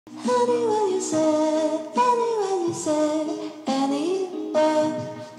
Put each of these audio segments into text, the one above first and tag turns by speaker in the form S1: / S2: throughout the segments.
S1: Anywhere you say, anywhere you say, anywhere.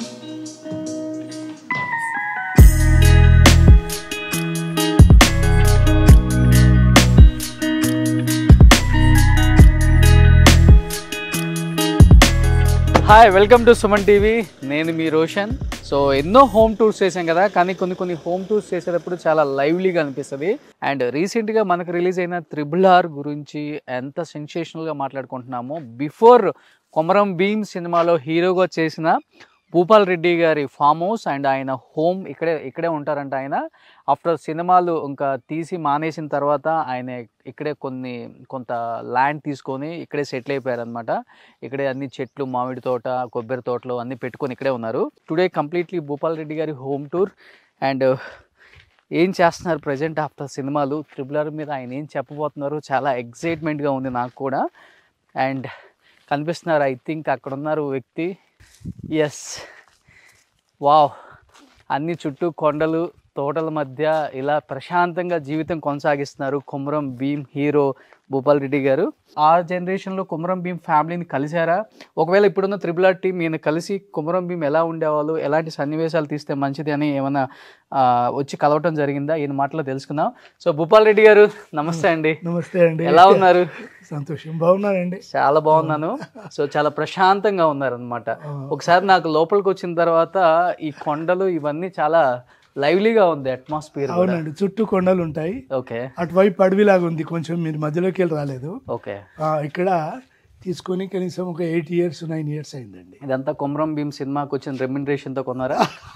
S2: Hi welcome to Suman TV నేను మీ Roshan so ఎన్నో home tours చేసాం కదా కానీ కొన్ని కొన్ని హోమ్ టూర్స్ చేసేటప్పుడు చాలా లైవ్లీగా అనిపిస్తుంది అండ్ రీసెంట్గా మనకు రిలీజ్ అయిన త్రిబుల్ ఆర్ గురించి ఎంత సెన్సేషనల్గా మాట్లాడుకుంటున్నామో బిఫోర్ కొమరం భీమ్ సినిమాలో హీరోగా చేసిన భూపాల్ రెడ్డి గారి ఫామ్ హౌస్ అండ్ ఆయన హోమ్ ఇక్కడే ఇక్కడే ఉంటారంట ఆయన ఆఫ్టర్ సినిమాలు ఇంకా తీసి మానేసిన తర్వాత ఆయన ఇక్కడే కొన్ని కొంత ల్యాండ్ తీసుకొని ఇక్కడే సెటిల్ అయిపోయారనమాట ఇక్కడే అన్ని చెట్లు మామిడి తోట కొబ్బరి తోటలు అన్ని పెట్టుకొని ఇక్కడే ఉన్నారు టుడే కంప్లీట్లీ భూపాల్ రెడ్డి గారి హోమ్ టూర్ అండ్ ఏం చేస్తున్నారు ప్రజెంట్ ఆఫ్టర్ సినిమాలు ట్రిపుల్ ఆర్ మీద ఆయన ఏం చెప్పబోతున్నారు చాలా ఎగ్జైట్మెంట్గా ఉంది నాకు కూడా అండ్ కనిపిస్తున్నారు ఐ థింక్ అక్కడ ఉన్నారు వ్యక్తి ఎస్ వావ్ అన్ని చుట్టూ కొండలు తోటల మధ్య ఇలా ప్రశాంతంగా జీవితం కొనసాగిస్తున్నారు కుమరం భీమ్ హీరో భూపాల్ రెడ్డి గారు ఆ జనరేషన్లో కుమరం భీమ్ ఫ్యామిలీని కలిశారా ఒకవేళ ఇప్పుడున్న త్రిబుల్ ఆర్ టీం ఈయన కలిసి కుమరం భీమ్ ఎలా ఉండేవాళ్ళు ఎలాంటి సన్నివేశాలు తీస్తే మంచిది అని ఏమైనా ఆ, వచ్చి కలవటం జరిగిందా ఈయన మాటలో తెలుసుకుందాం సో భూపాల్ రెడ్డి గారు నమస్తే అండి
S3: నమస్తే అండి
S2: ఎలా ఉన్నారు
S3: సంతోషం బాగున్నానండి
S2: చాలా బాగున్నాను సో చాలా ప్రశాంతంగా ఉన్నారు అనమాట ఒకసారి నాకు లోపలికి వచ్చిన తర్వాత ఈ కొండలు ఇవన్నీ చాలా లైవ్లీగా ఉంది అట్మాస్ఫియర్
S3: అవునండి చుట్టూ కొండలు ఉంటాయి
S2: ఓకే
S3: అటువైపు అడవిలాగా ఉంది కొంచెం మీరు మధ్యలోకి వెళ్ళి రాలేదు
S2: ఓకే
S3: ఆ, ఇక్కడ తీసుకొని కనీసం ఒక ఎయిట్ ఇయర్స్ నైన్ ఇయర్స్ అయిందండి
S2: ఇదంతా కొమరం భీమ్ సినిమాకి వచ్చిన రెమ్యునరేషన్ తో కొన్నారా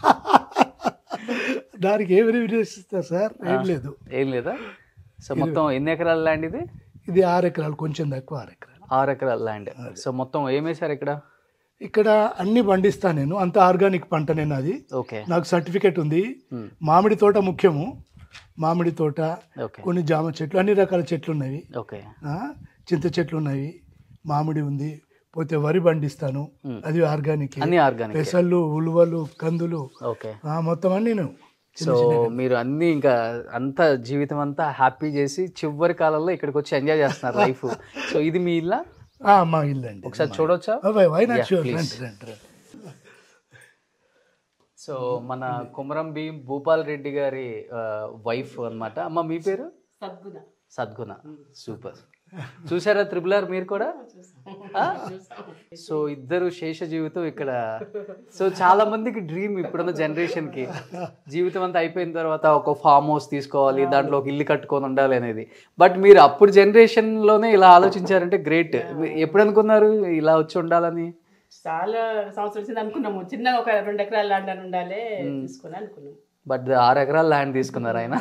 S3: దానికి ఏమి రివ్యూస్ ఇస్తారు సార్ ఏం లేదు
S2: ఏం లేదా సో మొత్తం ఎన్ని ఎకరాల ల్యాండ్ ఇది
S3: ఇది ఆరు ఎకరాలు కొంచెం తక్కువ ఆరు ఎకరాలు
S2: ఆరు ఎకరాల ల్యాండ్ సో మొత్తం ఏం వేశారు ఇక్కడ
S3: ఇక్కడ అన్ని పండిస్తా నేను అంత ఆర్గానిక్ పంట నేను అది
S2: ఓకే
S3: నాకు సర్టిఫికెట్ ఉంది
S2: Hmm.
S3: మామిడి తోట ముఖ్యము మామిడి తోట
S2: ఓకే
S3: కొన్ని జామ చెట్లు అన్ని రకాల చెట్లు ఉన్నవి
S2: ఓకే
S3: ఆ, చింత చెట్లు ఉన్నాయి మామిడి ఉంది పోతే వరి పండిస్తాను
S2: Hmm.
S3: అది ఆర్గానిక్
S2: అన్ని ఆర్గానిక్
S3: పెసళ్ళు ఉలువలు కందులు
S2: ఓకే
S3: ఆ, మొత్తం అన్ని నేను
S2: సో మీరు అన్ని ఇంకా అంత జీవితం అంతా హ్యాపీ చేసి చివరి కాలంలో ఇక్కడికి వచ్చి ఎంజాయ్ చేస్తున్నారు లైఫ్ సో ఇది మీ ఇల్లా
S3: ఆ, మా ఇల్లు అండి
S2: ఒకసారి చూడొచ్చా
S3: why not
S2: Yeah,
S3: sure
S2: please.
S3: రండి రండి రండి
S2: సో మన కుమరం భీమ్ భూపాల్ రెడ్డి గారి వైఫ్ అన్నమాట అమ్మ మీ పేరు
S4: సద్గుణ
S2: సద్గుణ సూపర్ చూసారా త్రిబుల్ ఆర్ మీరు కూడా ఆ? సో ఇద్దరు శేష జీవితం ఇక్కడ సో చాలా మందికి డ్రీమ్ ఇప్పుడున్న జనరేషన్ కి జీవితం అంతా అయిపోయిన తర్వాత ఒక ఫామ్ హౌస్ తీసుకోవాలి దాంట్లో ఒక ఇల్లు కట్టుకొని ఉండాలి అనేది బట్ మీరు అప్పుడు జనరేషన్ లోనే ఇలా ఆలోచించారంటే గ్రేట్ ఎప్పుడు అనుకున్నారు ఇలా వచ్చి ఉండాలని
S4: చాలా సంవత్సరం వచ్చింది అనుకున్నాము చిన్నగా ఒక రెండు ఎకరాల ల్యాండ్ అని ఉండాలి తీసుకుని అనుకున్నాం
S2: బట్ ఆరు ఎకరాల ల్యాండ్ తీసుకున్నారు ఆయన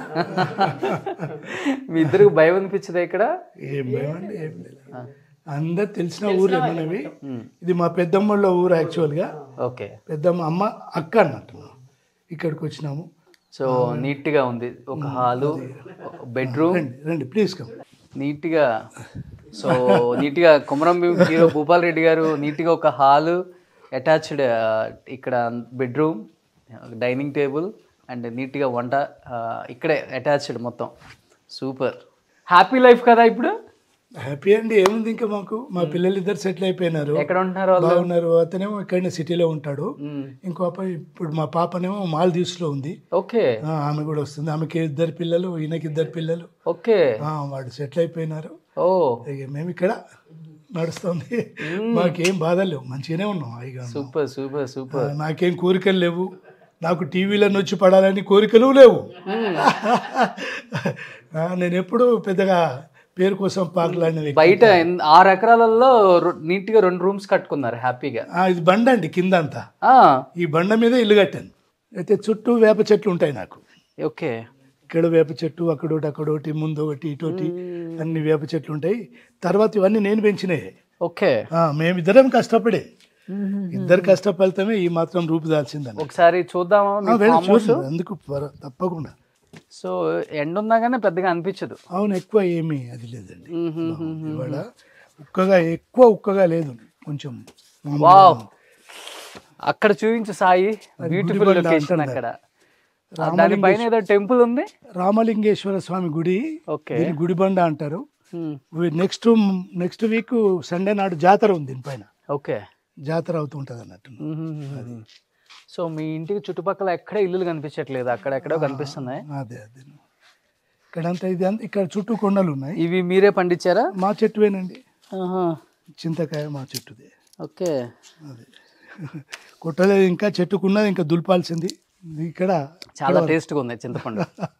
S2: మీ ఇద్దరికి భయం అనిపించదా ఇక్కడ
S3: ఏం భయం అండి ఏం లేదు అందరు తెలిసిన ఊరే మనవి ఇది మా పెద్దమ్మళ్ళ ఊరు యాక్చువల్గా
S2: ఓకే
S3: పెద్దమ్మ అమ్మ అక్క అన్నట్టు ఇక్కడికి వచ్చినాము
S2: సో నీట్ గా ఉంది ఒక హాలు బెడ్రూమ్
S3: రండి రండి ప్లీజ్ కమ్
S2: నీట్ గా సో నీట్ గా కొమరం భీమ్ హీరో భూపాల్ రెడ్డి గారు నీట్ గా ఒక హాలు అటాచ్డ్ ఇక్కడ bedroom dining table and neat గా వంట ఆ, ఇక్కడే అటాచ్డ్ మొత్తం సూపర్ హ్యాపీ లైఫ్ కదా ఇప్పుడు
S3: హ్యాపీ అండి ఏముంది ఇంకా మాకు మా పిల్లలు ఇద్దరు సెటిల్ అయిపోయినారు
S2: ఎక్కడ ఉంటున్నారు వాళ్ళు
S3: బాగున్నారు అతనేమో ఇక్కడనే సిటీలో ఉంటాడు ఇంకో పాప ఇప్పుడు మా పాపనేమో మాల్దీవ్స్ లో ఉంది
S2: ఓకే
S3: ఆ, ఆమె కూడా వస్తుంది ఆమెకి ఇద్దరు పిల్లలు ఈయనకి ఇద్దరు పిల్లలు
S2: ఓకే
S3: ఆ, వాడు సెటిల్ అయిపోయినారు
S2: ఓ
S3: ఇక మేము ఇక్కడ నడుస్తుంది మాకేం బాధలు లేవు మంచిగానే ఉన్నాం హాయిగా ఉన్నాం.
S2: సూపర్ సూపర్ సూపర్
S3: ఆ, నాకేం కోరికలు లేవు నాకు టీవీలను వచ్చి పడాలని కోరికలు లేవు ఆ, నేను ఎప్పుడు పెద్దగా పేరు కోసం పాకలాడిన వ్యక్తి.
S2: బయట ఎన్- ఆరు ఎకరాలలో రొ- నీట్ గా రెండు రూమ్స్ కట్టుకున్నారు హ్యాపీగా
S3: ఆ, ఇది బండ అండి కింద అంతా
S2: ఆ,
S3: ఈ బండ మీద ఇల్లు కట్టాను అయితే చుట్టూ వేప చెట్లు ఉంటాయి నాకు
S2: ఓకే
S3: ఇక్కడ వేప చెట్టు అక్కడోటి అక్కడోటి ముందు ఒకటి ఇటోటి అన్ని వేప చెట్లు ఉంటాయి తర్వాత ఇవన్నీ నేను పెంచినాయి
S2: ఓకే
S3: ఆ, మేమిద్దరం కష్టపడే ఇద్దరు కష్టఫలితమే ఈ మాత్రం రూపుదాల్చిందని
S2: ఒకసారి చూద్దామా మీ
S3: ఆ, వెళ్ళి
S2: ఫామ్ హౌస్
S3: చూడండి ఎందుకు పర- తప్పకుండా
S2: సో ఎండ ఉన్నా కానీ పెద్దగా అనిపించదు
S3: అవును ఎక్కువ ఏమీ అది లేదండి ఇవాళ ఉక్కగా ఎక్కువ ఉక్కగా లేదు కొంచెం మామూలుగా
S2: వావ్
S3: ఉంది.
S2: అక్కడ చూపించు సాయి బ్యూటిఫుల్
S3: గుడిబండ
S2: లొకేషన్
S3: అంటారు.
S2: అక్కడ దానిపైన ఏదో టెంపుల్ ఉంది
S3: రామలింగేశ్వర స్వామి గుడి
S2: ఓకే
S3: దీన్ని గుడిబండ అంటారు నెక్స్ట్ నెక్స్ట్ వీక్ సండే నాడు జాతర ఉంది దీనిపైన
S2: ఓకే
S3: జాతర అవుతూ ఉంటుంది అన్నట్టు
S2: సో మీ ఇంటికి చుట్టుపక్కల ఎక్కడ ఇల్లులు కనిపించట్లేదు అక్కడెక్కడో కనిపిస్తున్నాయి
S3: అదే అదే ఇక్కడంతా ఇది అంతా ఇక్కడ చుట్టూ కొండలు ఉన్నాయి
S2: ఇవి మీరే పండించారా
S3: మా చెట్టువేనండి
S2: ఆహా.
S3: చింతకాయ మా చెట్టుదే
S2: ఓకే
S3: అదే కొట్టలేదు ఇంకా చెట్టుకున్నది ఇంకా దులపాల్సింది ఇక్కడ
S2: చాలా టేస్ట్గా ఉంది చింతపండు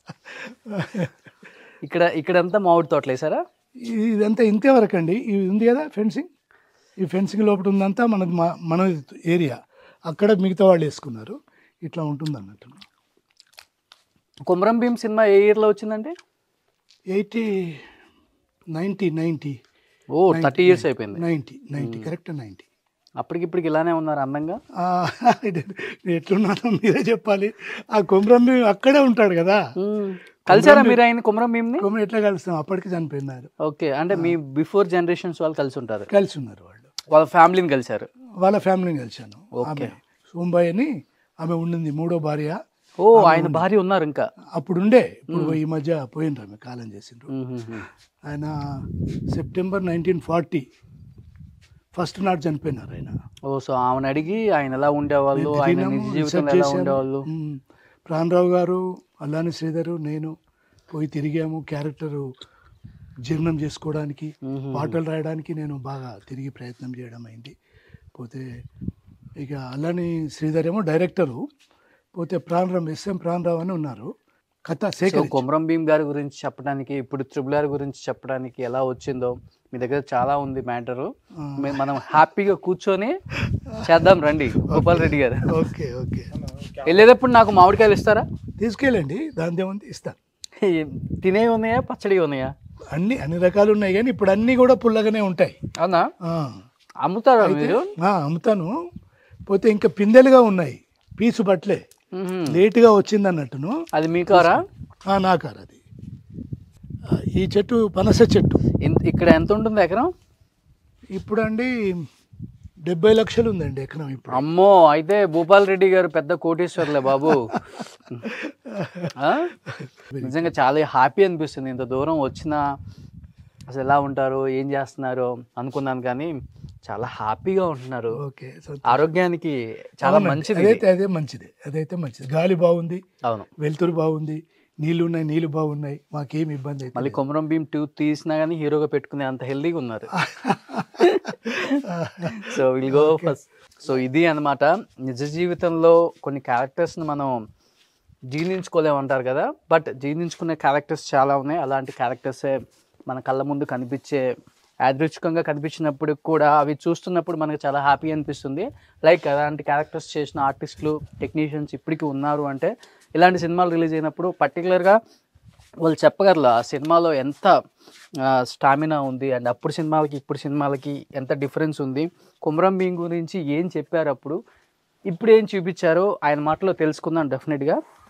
S2: ఇక్కడ ఇక్కడంతా మామిడి తోటలు వేసారా
S3: ఇదంతా ఇంతే వరకు అండి ఇది ఉంది కదా ఫెన్సింగ్ ఈ ఫెన్సింగ్ లోపల ఉందంతా మనది మా మన ఏరియా అక్కడ మిగతా వాళ్ళు వేసుకున్నారు ఇట్లా ఉంటుంది అన్నట్టు
S2: కుమరం భీమ్ సినిమా ఏ ఇయర్లో వచ్చిందండి
S3: ఎయిటీ నైంటీ నైంటీ
S2: ఓ థర్టీ ఇయర్స్ అయిపోయింది
S3: నైంటీ నైంటీ కరెక్ట్ నైంటీ
S2: అప్పటికిప్పటికి ఇలానే ఉన్నారు అందంగా
S3: ఎట్లున్నానో మీరే చెప్పాలి ఆ కొమరం అక్కడే ఉంటాడు కదా
S2: కలిసారా మీరు ఆయన కుమరం భీమ్ని
S3: కొమరం ఎట్లా కలుస్తాం అప్పటికి చనిపోయినారు
S2: ఓకే అంటే మీ బిఫోర్ జనరేషన్స్ వాళ్ళు కలిసి ఉంటారు
S3: కలిసి ఉన్నారు వాళ్ళు
S2: వాళ్ళ ఫ్యామిలీని కలిసారు
S3: వాళ్ళ ఫ్యామిలీని కలిశాను
S2: ఓకే.
S3: ఆమె సోంబాయి అని ఆమె ఉండింది మూడో భార్య
S2: ఓ ఆయన భార్య ఉన్నారు ఇంకా
S3: అప్పుడు ఉండే ఇప్పుడు ఈ మధ్య పోయిండ్రు ఆమె కాలం చేసిండ్రు
S2: మ్మ్.
S3: ఆయన సెప్టెంబర్ నైన్టీన్ ఫార్టీ ఫస్ట్ నాడు చనిపోయినారు ఆయన
S2: ఓ సో ఆమెను అడిగి ఆయన ఎలా ఉండేవాళ్ళు ఆయన
S3: దిగినాము,
S2: నిజ జీవితంలో
S3: రీసెర్చ్
S2: ఎలా
S3: చేశాము.
S2: ఉండేవాళ్ళు
S3: మ్మ్. ప్రాణరావు గారు అల్లాని శ్రీధరు నేను పోయి తిరిగాము క్యారెక్టర్ జీర్ణం చేసుకోవడానికి
S2: మ్మ్.
S3: పాటలు రాయడానికి నేను బాగా తిరిగి ప్రయత్నం చేయడం అయింది పోతే ఇక అల్లాని శ్రీధర్ ఏమో డైరెక్టరు పోతే ప్రాణరావు ఎస్ఎం ప్రాణరావు అని ఉన్నారు కథ
S2: సో
S3: సేకరించి
S2: కొమరం భీమ్ గారి గురించి చెప్పడానికి ఇప్పుడు త్రిబుల్ ఆర్ గురించి చెప్పడానికి ఎలా వచ్చిందో మీ దగ్గర చాలా ఉంది మ్యాటరు మనం హ్యాపీగా కూర్చొని చేద్దాం రండి గోపాల్ రెడ్డి గారు
S3: ఓకే ఓకే
S2: వెళ్ళేటప్పుడు నాకు మామిడికాయలు ఇస్తారా
S3: తీసుకెళ్ళండి దాని ఏముంది ఇస్తాను
S2: తినేవి ఉన్నాయా పచ్చడి ఉన్నాయా
S3: అన్ని అన్ని రకాలు ఉన్నాయి కానీ ఇప్పుడు అన్నీ కూడా పుల్లగానే ఉంటాయి
S2: అవునా
S3: ఆ.
S2: అమ్ముతారా మీరు
S3: ఆ, అమ్ముతాను పోతే ఇంకా పిందెలుగా ఉన్నాయి పీసు బట్లే
S2: మ్మ్.
S3: లేటుగా వచ్చింది అన్నట్టును
S2: అది మీ కారా
S3: ఆ, నా కారు అది ఆ, ఈ చెట్టు పనస చెట్టు
S2: ఇన్- ఇక్కడ ఎంత ఉంటుంది ఎకరం
S3: ఇప్పుడు అండి డెబ్బై లక్షలు ఉందండి ఎకరం ఇప్పుడు
S2: అమ్మో అయితే భూపాల్ రెడ్డి గారు పెద్ద కోటేశ్వర్లే బాబు ఆ? నిజంగా చాలా హ్యాపీ అనిపిస్తుంది ఇంత దూరం వచ్చినా అసలు ఎలా ఉంటారు ఏం చేస్తున్నారు అనుకున్నాను కానీ చాలా హ్యాపీగా ఉంటున్నారు
S3: ఓకే సో-
S2: ఆరోగ్యానికి చాలా
S3: అవునండి.
S2: మంచిది ఇది.
S3: అదైతే అదే మంచిది అదైతే మంచిది గాలి బాగుంది
S2: అవును
S3: వెలుతురు బాగుంది నీళ్లు ఉన్నాయి నీళ్లు బాగున్నాయి మాకేం ఇబ్బంది అయితే
S2: మళ్ళీ కొమరం భీమ్ టూ తీసినా కానీ హీరోగా పెట్టుకునే అంత హెల్దీగా ఉన్నారు so will go first so ఇది అన్నమాట నిజ జీవితంలో కొన్ని క్యారెక్టర్స్ని మనం జీర్ణించుకోలేమంటారు కదా బట్ జీర్ణించుకునే క్యారెక్టర్స్ చాలా ఉన్నాయి అలాంటి క్యారెక్టర్సే మన కళ్ళ ముందు కనిపించే యాదృచ్ఛికంగా కనిపించినప్పుడు కూడా అవి చూస్తున్నప్పుడు మనకు చాలా హ్యాపీ అనిపిస్తుంది లైక్ అలాంటి క్యారెక్టర్స్ చేసిన ఆర్టిస్టులు టెక్నీషియన్స్ ఇప్పటికీ ఉన్నారు అంటే ఇలాంటి సినిమాలు రిలీజ్ అయినప్పుడు పర్టికులర్గా వాళ్ళు చెప్పగలరు ఆ సినిమాలో ఎంత స్టామినా ఉంది అండ్ అప్పుడు సినిమాలకి ఇప్పుడు సినిమాలకి ఎంత డిఫరెన్స్ ఉంది కుమరం భీం గురించి ఏం చెప్పారు అప్పుడు ఇప్పుడు ఏం చూపించారో ఆయన మాటలో తెలుసుకుందాం డెఫినెట్గా